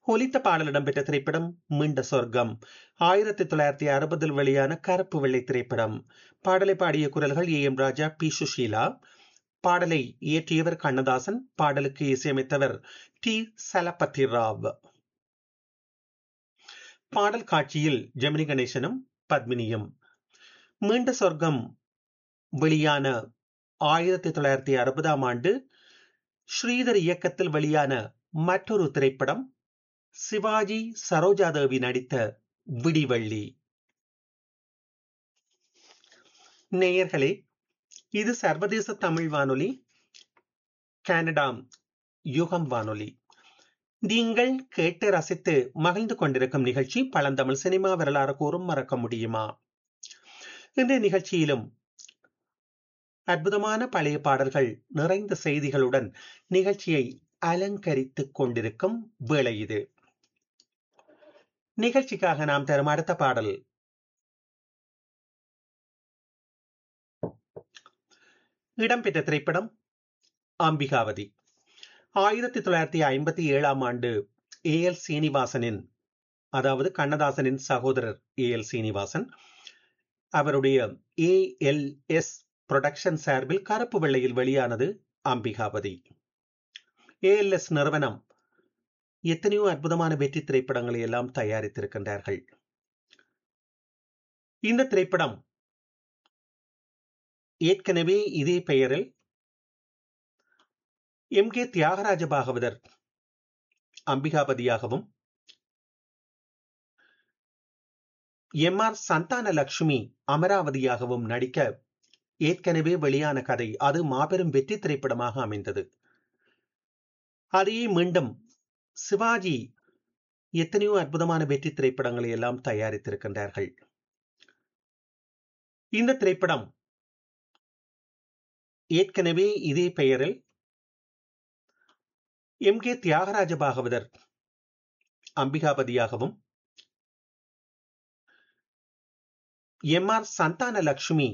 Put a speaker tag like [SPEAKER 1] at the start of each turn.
[SPEAKER 1] ஒலித்த பாடல் இடம்பெற்ற திரைப்படம் மீண்ட சொர்க்கம் ஆயிரத்தி தொள்ளாயிரத்தி அறுபதில் வெளியான கருப்பு வெள்ளை திரைப்படம் பாடலை பாடிய குரல்கள் A M Raja P Susheela பாடலை இயற்றியவர் கண்ணதாசன் பாடலுக்கு இசையமைத்தவர் டி சலபதி ராவ் பாடல் காட்சியில் ஜெமினி கணேசனும் பத்மினியும் மீண்ட சொர்க்கம் வெளியான ஆயிரத்தி தொள்ளாயிரத்தி அறுபதாம் ஆண்டு ஸ்ரீதர் இயக்கத்தில் வெளியான மற்றொரு திரைப்படம் சிவாஜி சரோஜாதேவி நடித்த விடிவள்ளி நேயர்களே இது சர்வதேச தமிழ் வானொலி கனடா யுகம் வானொலி நீங்கள் கேட்டு ரசித்து மகிழ்ந்து கொண்டிருக்கும் நிகழ்ச்சி பழந்தமிழ் சினிமா வரலாறு கூறும் மறக்க முடியுமா இன்றைய நிகழ்ச்சியிலும் அற்புதமான பழைய பாடல்கள் நிறைந்த செய்திகளுடன் நிகழ்ச்சியை அலங்கரித்துக் கொண்டிருக்கும் வேளை இது நிகழ்ச்சிக்காக நாம் தரும் அடுத்த பாடல் இடம்பெற்ற திரைப்படம் அம்பிகாவதி ஆயிரத்தி தொள்ளாயிரத்தி ஐம்பத்தி ஏழாம் ஆண்டு ஏ எல் சீனிவாசனின் அதாவது கண்ணதாசனின் சகோதரர் ஏ எல் சீனிவாசன் அவருடைய ஏ எல் எஸ் புரொடக்ஷன் சார்பில் கருப்பு வெள்ளையில் வெளியானது அம்பிகாபதி ஏஎல்எஸ் நிறுவனம் எத்தனையோ அற்புதமான வெற்றி திரைப்படங்களை எல்லாம் தயாரித்திருக்கின்றார்கள் இந்த திரைப்படம் ஏற்கனவே இதே பெயரில் எம் கே தியாகராஜ பாகவதர் அம்பிகாபதியாகவும் எம் ஆர் சந்தான லட்சுமி அமராவதியாகவும் நடிக்க ஏற்கனவே வெளியான கதை அது மாபெரும் வெற்றி திரைப்படமாக அமைந்தது அதையே மீண்டும் சிவாஜி எத்தனையோ அற்புதமான வெற்றி திரைப்படங்களை எல்லாம் தயாரித்திருக்கின்றார்கள் இந்த திரைப்படம் ஏற்கனவே இதே பெயரில் எம் கே தியாகராஜ பாகவதர் அம்பிகாபதியாகவும் எம் ஆர் சந்தான லட்சுமி